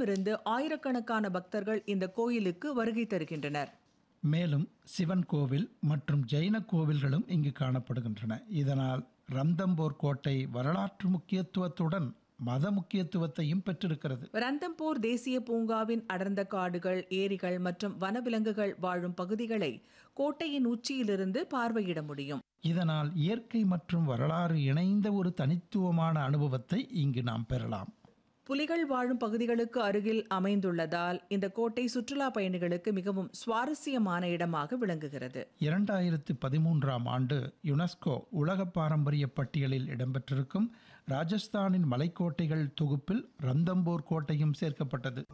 உலகமெங்கிலுமிருந்து ஆயிரக்கணக்கான பக்தர்கள் இந்த கோயிலுக்கு வருகை தருகின்றனர் மேலும் சிவன் கோவில் மற்றும் ஜெயின கோவில்களும் இங்கு காணப்படுகின்றன இதனால் ரந்தம்போர் கோட்டை வரலாற்று முக்கியத்துவத்துடன் மத முக்கியத்துவத்தையும் பெற்றிருக்கிறது ரந்தம்பூர் தேசிய பூங்காவின் அடர்ந்த காடுகள் ஏரிகள் மற்றும் வனவிலங்குகள் வாழும் பகுதிகளை கோட்டையின் உச்சியிலிருந்து பார்வையிட முடியும் இதனால் இயற்கை மற்றும் வரலாறு இணைந்த ஒரு தனித்துவமான அனுபவத்தை இங்கு நாம் பெறலாம் புலிகள் வாழும் பகுதிகளுக்கு அருகில் அமைந்துள்ளதால் இந்த கோட்டை சுற்றுலா பயணிகளுக்கு மிகவும் சுவாரஸ்யமான இடமாக விளங்குகிறது இரண்டாயிரத்து பதிமூன்றாம் ஆண்டு யுனெஸ்கோ உலக பாரம்பரிய பட்டியலில் இடம்பெற்றிருக்கும் ராஜஸ்தானின் மலைக்கோட்டைகள் தொகுப்பில் ரந்தம்போர் கோட்டையும் சேர்க்கப்பட்டது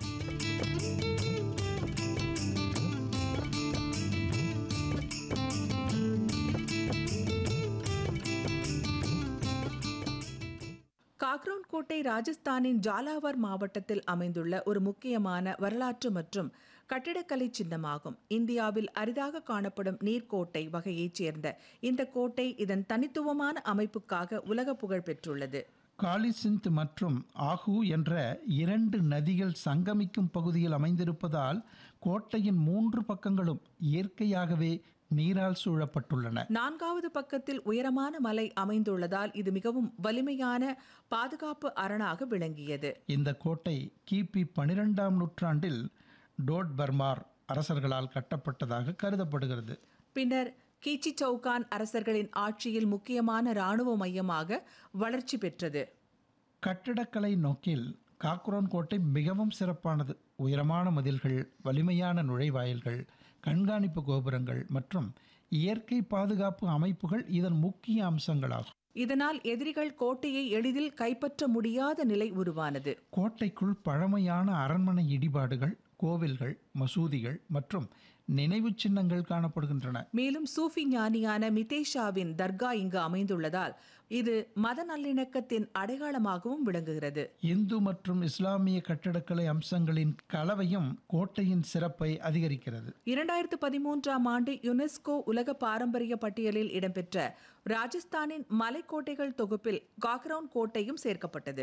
காக்ரோன் கோட்டை ராஜஸ்தானின் ஜாலாவர் மாவட்டத்தில் அமைந்துள்ள ஒரு முக்கியமான வரலாற்று மற்றும் கட்டிடக்கலை சின்னமாகும் இந்தியாவில் அரிதாக காணப்படும் நீர்க்கோட்டை வகையைச் சேர்ந்த இந்த கோட்டை இதன் தனித்துவமான அமைப்புக்காக உலக புகழ் பெற்றுள்ளது காலிசிந்த் மற்றும் ஆஹூ என்ற இரண்டு நதிகள் சங்கமிக்கும் பகுதியில் அமைந்திருப்பதால் கோட்டையின் மூன்று பக்கங்களும் இயற்கையாகவே நீரால் சூழப்பட்டுள்ளன நான்காவது பக்கத்தில் உயரமான மலை அமைந்துள்ளதால் இது மிகவும் வலிமையான பாதுகாப்பு அரணாக விளங்கியது இந்த கோட்டை கிபி பனிரெண்டாம் நூற்றாண்டில் டோட் பர்மார் அரசர்களால் கட்டப்பட்டதாக கருதப்படுகிறது பின்னர் கீச்சி சவுகான் அரசர்களின் ஆட்சியில் முக்கியமான இராணுவ மையமாக வளர்ச்சி பெற்றது கட்டிடக்கலை நோக்கில் காக்ரோன் கோட்டை மிகவும் சிறப்பானது உயரமான மதில்கள் வலிமையான நுழைவாயில்கள் கண்காணிப்பு கோபுரங்கள் மற்றும் இயற்கை பாதுகாப்பு அமைப்புகள் இதன் முக்கிய அம்சங்களாகும் இதனால் எதிரிகள் கோட்டையை எளிதில் கைப்பற்ற முடியாத நிலை உருவானது கோட்டைக்குள் பழமையான அரண்மனை இடிபாடுகள் கோவில்கள் மசூதிகள் மற்றும் நினைவுச் சின்னங்கள் காணப்படுகின்றன மேலும் சூஃபி ஞானியான மிதேஷாவின் தர்கா இங்கு அமைந்துள்ளதால் இது மத நல்லிணக்கத்தின் அடையாளமாகவும் விளங்குகிறது இந்து மற்றும் இஸ்லாமிய கட்டடக்கலை அம்சங்களின் கலவையும் கோட்டையின் சிறப்பை அதிகரிக்கிறது இரண்டாயிரத்து பதிமூன்றாம் ஆண்டு யுனெஸ்கோ உலக பாரம்பரிய பட்டியலில் இடம்பெற்ற ராஜஸ்தானின் மலைக்கோட்டைகள் தொகுப்பில் காக்ரவுன் கோட்டையும் சேர்க்கப்பட்டது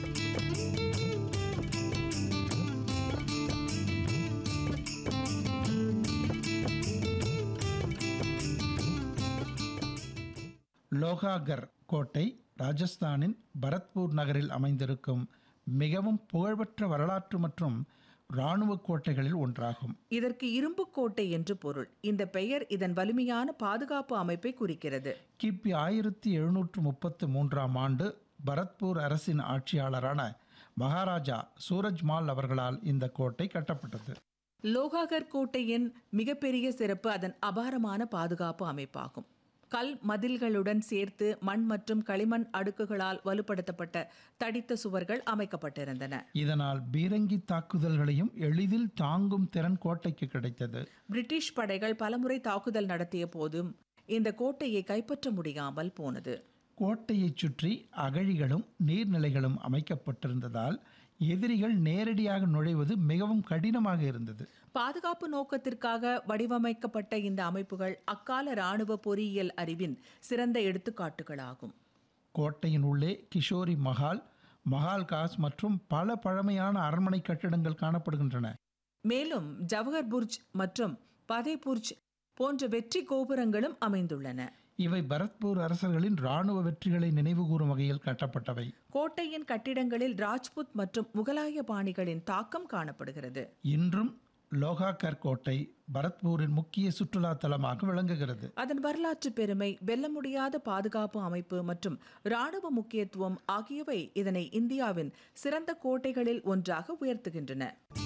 லோகாகர் கோட்டை ராஜஸ்தானின் பரத்பூர் நகரில் அமைந்திருக்கும் மிகவும் புகழ்பெற்ற வரலாற்று மற்றும் இராணுவ கோட்டைகளில் ஒன்றாகும் இதற்கு இரும்பு கோட்டை என்று பொருள் இந்த பெயர் இதன் வலிமையான பாதுகாப்பு அமைப்பை குறிக்கிறது கிபி ஆயிரத்தி எழுநூற்று முப்பத்து மூன்றாம் ஆண்டு பரத்பூர் அரசின் ஆட்சியாளரான மகாராஜா சூரஜ்மால் அவர்களால் இந்த கோட்டை கட்டப்பட்டது லோகாகர் கோட்டையின் மிகப்பெரிய சிறப்பு அதன் அபாரமான பாதுகாப்பு அமைப்பாகும் கல் மதில்களுடன் சேர்த்து மண் மற்றும் களிமண் அடுக்குகளால் வலுப்படுத்தப்பட்ட தடித்த சுவர்கள் அமைக்கப்பட்டிருந்தன இதனால் பீரங்கி தாக்குதல்களையும் எளிதில் தாங்கும் திறன் கோட்டைக்கு கிடைத்தது பிரிட்டிஷ் படைகள் பலமுறை தாக்குதல் நடத்திய போதும் இந்த கோட்டையை கைப்பற்ற முடியாமல் போனது கோட்டையைச் சுற்றி அகழிகளும் நீர்நிலைகளும் அமைக்கப்பட்டிருந்ததால் எதிரிகள் நேரடியாக நுழைவது மிகவும் கடினமாக இருந்தது பாதுகாப்பு நோக்கத்திற்காக வடிவமைக்கப்பட்ட இந்த அமைப்புகள் அக்கால இராணுவ பொறியியல் அறிவின் சிறந்த எடுத்துக்காட்டுகளாகும் கோட்டையின் உள்ளே கிஷோரி மஹால் மஹால் காஸ் மற்றும் பல பழமையான அரண்மனை கட்டிடங்கள் காணப்படுகின்றன மேலும் ஜவஹர் புர்ஜ் மற்றும் பதேபுர்ஜ் போன்ற வெற்றி கோபுரங்களும் அமைந்துள்ளன இவை பரத்பூர் அரசர்களின் இராணுவ வெற்றிகளை நினைவுகூரும் வகையில் கட்டப்பட்டவை கோட்டையின் கட்டிடங்களில் ராஜ்புத் மற்றும் முகலாய பாணிகளின் தாக்கம் காணப்படுகிறது இன்றும் லோகாகர் கோட்டை பரத்பூரின் முக்கிய சுற்றுலா தலமாக விளங்குகிறது அதன் வரலாற்று பெருமை வெல்ல முடியாத பாதுகாப்பு அமைப்பு மற்றும் இராணுவ முக்கியத்துவம் ஆகியவை இதனை இந்தியாவின் சிறந்த கோட்டைகளில் ஒன்றாக உயர்த்துகின்றன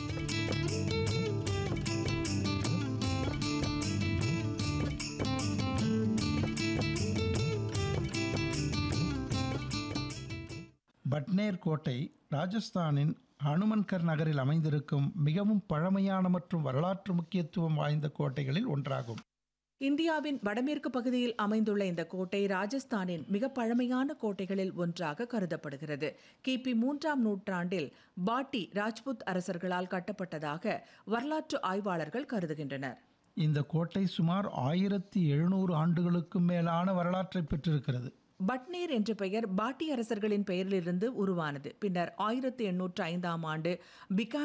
பட்னேர் கோட்டை ராஜஸ்தானின் ஹனுமன்கர் நகரில் அமைந்திருக்கும் மிகவும் பழமையான மற்றும் வரலாற்று முக்கியத்துவம் வாய்ந்த கோட்டைகளில் ஒன்றாகும் இந்தியாவின் வடமேற்கு பகுதியில் அமைந்துள்ள இந்த கோட்டை ராஜஸ்தானின் மிக பழமையான கோட்டைகளில் ஒன்றாக கருதப்படுகிறது கிபி மூன்றாம் நூற்றாண்டில் பாட்டி ராஜ்புத் அரசர்களால் கட்டப்பட்டதாக வரலாற்று ஆய்வாளர்கள் கருதுகின்றனர் இந்த கோட்டை சுமார் ஆயிரத்தி எழுநூறு ஆண்டுகளுக்கும் மேலான வரலாற்றை பெற்றிருக்கிறது பட்னேர் என்ற பெயர் பாட்டி அரசர்களின் பெயரிலிருந்து உருவானது பின்னர் ஆயிரத்தி எண்ணூற்று ஐந்தாம் ஆண்டு பிகா